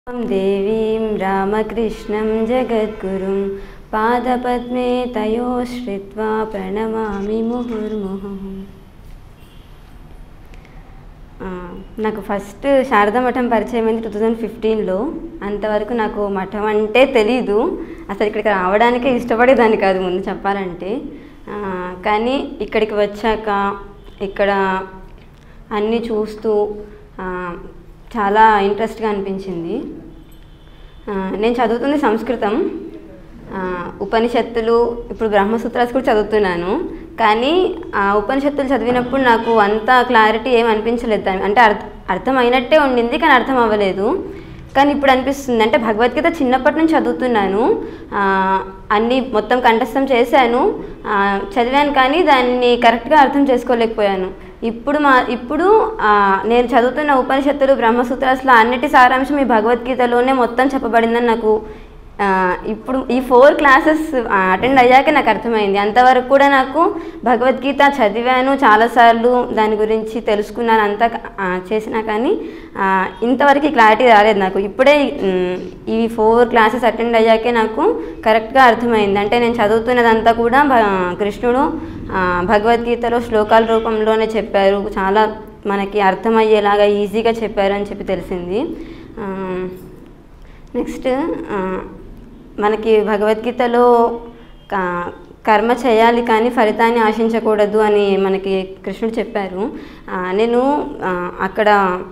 देवीं रामकृष्णं जगद्गुरुं पादपद्मे तयोश्रित्वा ప్రణమామి ముహుర్ముహు ఆ, నాకు ఫస్ట్ శారదా మఠం పరిచయం అయింది టూ థౌజండ్ ఫిఫ్టీన్లో అంతవరకు నాకు మఠం అంటే తెలీదు అసలు ఇక్కడికి రావడానికే ఇష్టపడేదాన్ని కాదు ముందు చెప్పాలంటే ఆ, కానీ ఇక్కడికి వచ్చాక ఇక్కడ అన్నీ చూస్తూ ఆ, చాలా ఇంట్రెస్ట్గా అనిపించింది ఆ, నేను చదువుతుంది సంస్కృతం ఆ, ఉపనిషత్తులు ఇప్పుడు బ్రహ్మసూత్రాలు కూడా చదువుతున్నాను కానీ ఆ ఉపనిషత్తులు చదివినప్పుడు నాకు అంత క్లారిటీ ఏం అనిపించలేదు దాని అంటే అర్థ అర్థమైనట్టే ఉండింది కానీ అర్థం అవ్వలేదు కానీ ఇప్పుడు అనిపిస్తుంది అంటే భగవద్గీత చిన్నప్పటి నుంచి చదువుతున్నాను ఆ, అన్నీ మొత్తం కంఠస్థం చేశాను ఆ, చదివాను కానీ దాన్ని కరెక్ట్గా అర్థం చేసుకోలేకపోయాను ఇప్పుడు మా ఇప్పుడు ఆ, నేను చదువుతున్న ఉపనిషత్తులు బ్రహ్మసూత్రాలు అన్నిటి సారాంశం ఈ భగవద్గీతలోనే మొత్తం చెప్పబడిందని నాకు ఆ, ఇప్పుడు ఈ ఫోర్ క్లాసెస్ అటెండ్ అయ్యాక నాకు అర్థమైంది అంతవరకు కూడా నాకు భగవద్గీత చదివాను చాలాసార్లు దాని గురించి తెలుసుకున్నాను అంతా ఆ, చేసినా కానీ ఆ, ఇంతవరకు క్లారిటీ రాలేదు నాకు ఇప్పుడే ఉమ్, ఈ ఫోర్ క్లాసెస్ అటెండ్ అయ్యాకే నాకు కరెక్ట్గా అర్థమైంది అంటే నేను చదువుతున్నదంతా కూడా భ- కృష్ణుడు ఆ, భగవద్గీతలో శ్లోకాల రూపంలోనే చెప్పారు చాలా మనకి అర్థమయ్యేలాగా ఈజీగా చెప్పారు అని చెప్పి తెలిసింది ఆ, నెక్స్ట్ ఆ, మనకి భగవద్గీతలో క- కర్మ చేయాలి కానీ ఫలితాన్ని ఆశించకూడదు అని మనకి కృష్ణుడు చెప్పారు ఆ, నేను ఆ, అక్కడ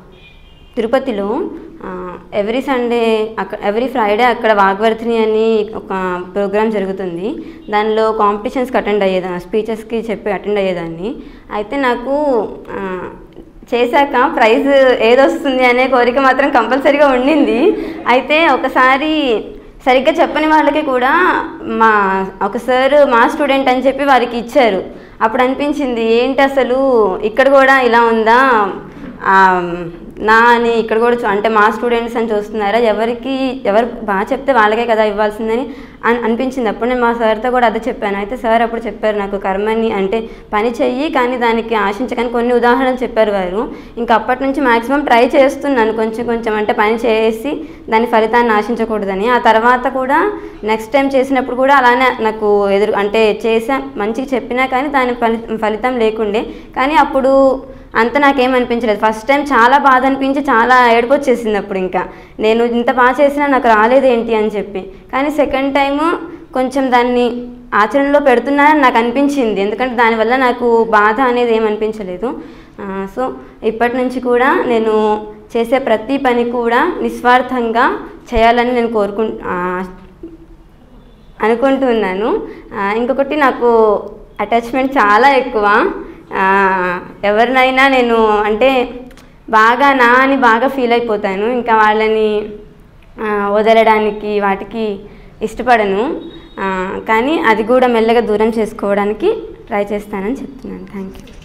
తిరుపతిలో ఎవ్రీ సండే అక్కడ ఎవ్రీ ఫ్రైడే అక్కడ వాగ్వర్ధిని అని ఒక ప్రోగ్రామ్ జరుగుతుంది దానిలో కాంపిటీషన్స్కి అటెండ్ అయ్యేదా స్పీచెస్కి చెప్పి అటెండ్ అయ్యేదాన్ని అయితే నాకు ఆ, చేశాక ప్రైజ్ ఏదొస్తుంది అనే కోరిక మాత్రం కంపల్సరీగా ఉండింది అయితే ఒకసారి సరిగ్గా చెప్పని వాళ్ళకి కూడా మా ఒక సార్ మా స్టూడెంట్ అని చెప్పి వారికి ఇచ్చారు అప్పుడు అనిపించింది ఏంటి అసలు ఇక్కడ కూడా ఇలా ఉందా ఆ, నా అని ఇక్కడ కూడా చూ- అంటే మా స్టూడెంట్స్ అని చూస్తున్నారా ఎవరికి ఎవరు బాగా చెప్తే వాళ్ళకే కదా ఇవ్వాల్సిందని అని అనిపించింది అప్పుడు నేను మా సార్తో కూడా అదే చెప్పాను అయితే సార్ అప్పుడు చెప్పారు నాకు కర్మని అంటే పని చెయ్యి కానీ దానికి ఆశించకని కొన్ని ఉదాహరణలు చెప్పారు వారు ఇంకా అప్పటి నుంచి మాక్సిమం ట్రై చేస్తున్నాను కొంచెం కొంచెం అంటే పని చేసి దాని ఫలితాన్ని ఆశించకూడదని ఆ తర్వాత కూడా నెక్స్ట్ టైం చేసినప్పుడు కూడా అలానే నాకు ఎదురు అంటే చేసా మంచిగా చెప్పినా కానీ దాని ఫలి ఫలితం లేకుండే కానీ అప్పుడు అంత నాకేం అనిపించలేదు ఫస్ట్ టైం చాలా బాధ అనిపించి చాలా ఏడుపు వచ్చేసింది అప్పుడు ఇంకా నేను ఇంత బాగా చేసినా నాకు రాలేదేంటి అని చెప్పి కానీ సెకండ్ టైము కొంచెం దాన్ని ఆచరణలో పెడుతున్నానని నాకు అనిపించింది ఎందుకంటే దానివల్ల నాకు బాధ అనేది ఏం అనిపించలేదు ఆ, సో ఇప్పటి నుంచి కూడా నేను చేసే ప్రతి పని కూడా నిస్వార్థంగా చేయాలని నేను కోరుకు ఆ, అనుకుంటున్నాను ఆ, ఇంకొకటి నాకు అటాచ్మెంట్ చాలా ఎక్కువ ఆ, ఎవరినైనా నేను అంటే బాగా నా అని బాగా ఫీల్ అయిపోతాను ఇంకా వాళ్ళని ఆ, వదలడానికి వాటికి ఇష్టపడను ఆ, కానీ అది కూడా మెల్లగా దూరం చేసుకోవడానికి ట్రై చేస్తానని చెప్తున్నాను థ్యాంక్ యూ